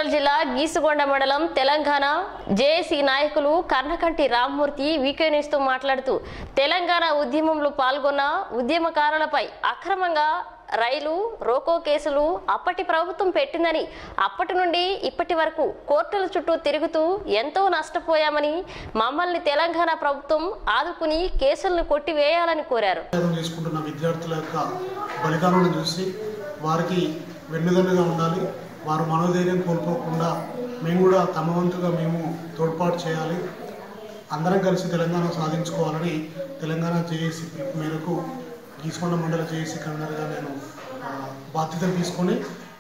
గద్వాల్ జిల్లా గీసుగొండ మండలం తెలంగాణ జేఏసీ నాయకులు కర్ణకంటి రామ్మూర్తి వీకే న్యూస్ తో మాట్లాడుతూ తెలంగాణ ఉద్యమంలో పాల్గొన్న ఉద్యమకారులపై అక్రమంగా రైలు రోకో కేసులు అప్పటి ప్రభుత్వం పెట్టిందని అప్పటి నుండి ఇప్పటి వరకు కోర్టుల చుట్టూ తిరుగుతూ ఎంతో నష్టపోయామని మమ్మల్ని తెలంగాణ ప్రభుత్వం ఆదుకుని కేసులను కొట్టివేయాలని కోరారు ఉద్యోగం చేసుకుంటున్న విద్యార్థుల యొక్క బలిదానాలను చూసి వారికి వెన్నుదన్నుగా ఉండాలి వారు మనోధైర్యం కోల్పోకుండా మేము కూడా తమ వంతుగా మేము తోడ్పాటు చేయాలి అందరం కలిసి తెలంగాణ సాధించుకోవాలని తెలంగాణ జేఏసీ పిలుపు మేరకు గీసుకొండ మండల జేఏసీ కన్వీనర్గా నేను ఆ, బాధ్యతలు తీసుకొని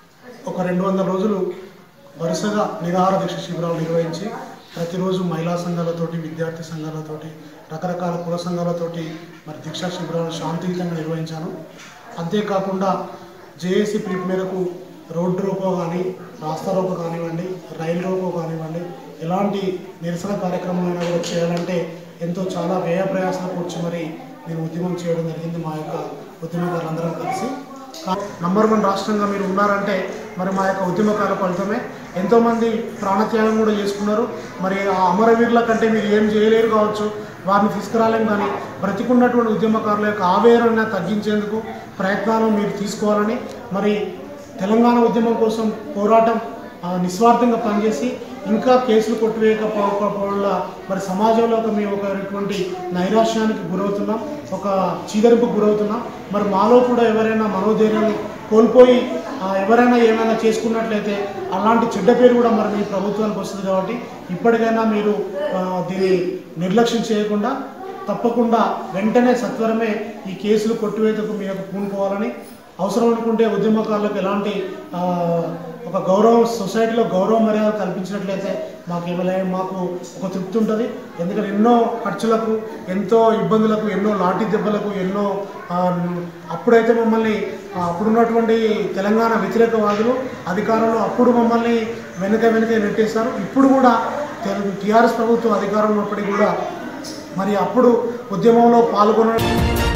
ఒక రెండు వందల రోజులు వరుసగా నిరాహార దీక్ష శిబిరాలు నిర్వహించి ప్రతిరోజు మహిళా సంఘాలతోటి విద్యార్థి సంఘాలతోటి రకరకాల కుల సంఘాలతోటి మరి దీక్షా శిబిరాలు శాంతియుతంగా నిర్వహించాను అంతేకాకుండా జేఏసీ పిలుపు మేరకు రోడ్డు రోకో కానీ రాస్తా రోకో కానివ్వండి రైలు రోకో కానివ్వండి ఎలాంటి నిరసన కార్యక్రమాలైనా కూడా చేయాలంటే ఎంతో చాలా వ్యయ ప్రయాసాలు కూర్చి మరి నేను ఉద్యమం చేయడం జరిగింది మా యొక్క ఉద్యమకారులందరం కలిసి నంబర్ వన్ రాష్ట్రంగా మీరు ఉన్నారంటే మరి మా యొక్క ఉద్యమకాల ఫలితమే ఎంతోమంది ప్రాణత్యాగం కూడా చేసుకున్నారు మరి ఆ అమరవీరుల కంటే మీరు ఏం చేయలేరు కావచ్చు వారిని తీసుకురాలేం కానీ బ్రతికున్నటువంటి ఉద్యమకారుల యొక్క ఆవేదన తగ్గించేందుకు ప్రయత్నాలు మీరు తీసుకోవాలని మరి తెలంగాణ ఉద్యమం కోసం పోరాటం ఆ, నిస్వార్థంగా పనిచేసి ఇంకా కేసులు కొట్టివేయకపోవడం వల్ల మరి సమాజంలో ఒక మేము ఒకటువంటి నైరాశ్యానికి గురవుతున్నాం ఒక చీదరింపుకు గురవుతున్నాం మరి మాలో కూడా ఎవరైనా మనోధైర్యాన్ని కోల్పోయి ఆ, ఎవరైనా ఏమైనా చేసుకున్నట్లయితే అలాంటి చెడ్డ పేరు కూడా మరి మీ ప్రభుత్వానికి వస్తుంది కాబట్టి ఇప్పటికైనా మీరు ఆ, దీన్ని నిర్లక్ష్యం చేయకుండా తప్పకుండా వెంటనే సత్వరమే ఈ కేసులు కొట్టివేతకు మీరు పూనుకోవాలని అవసరం అనుకుంటే ఉద్యమకారులకు ఎలాంటి ఆ, ఒక గౌరవం సొసైటీలో గౌరవ మర్యాద కల్పించినట్లయితే మాకు ఏమైనా మాకు ఒక తృప్తి ఉంటుంది ఎందుకంటే ఎన్నో ఖర్చులకు ఎంతో ఇబ్బందులకు ఎన్నో లాఠీ దెబ్బలకు ఎన్నో ఆ, అప్పుడైతే మమ్మల్ని ఆ, అప్పుడున్నటువంటి తెలంగాణ వ్యతిరేకవాదులు అధికారంలో అప్పుడు మమ్మల్ని వెనుక వెనుక నెట్టేశారు ఇప్పుడు కూడా టీఆర్ఎస్ ప్రభుత్వం అధికారంలో ఉన్నప్పటికీ కూడా మరి అప్పుడు ఉద్యమంలో పాల్గొన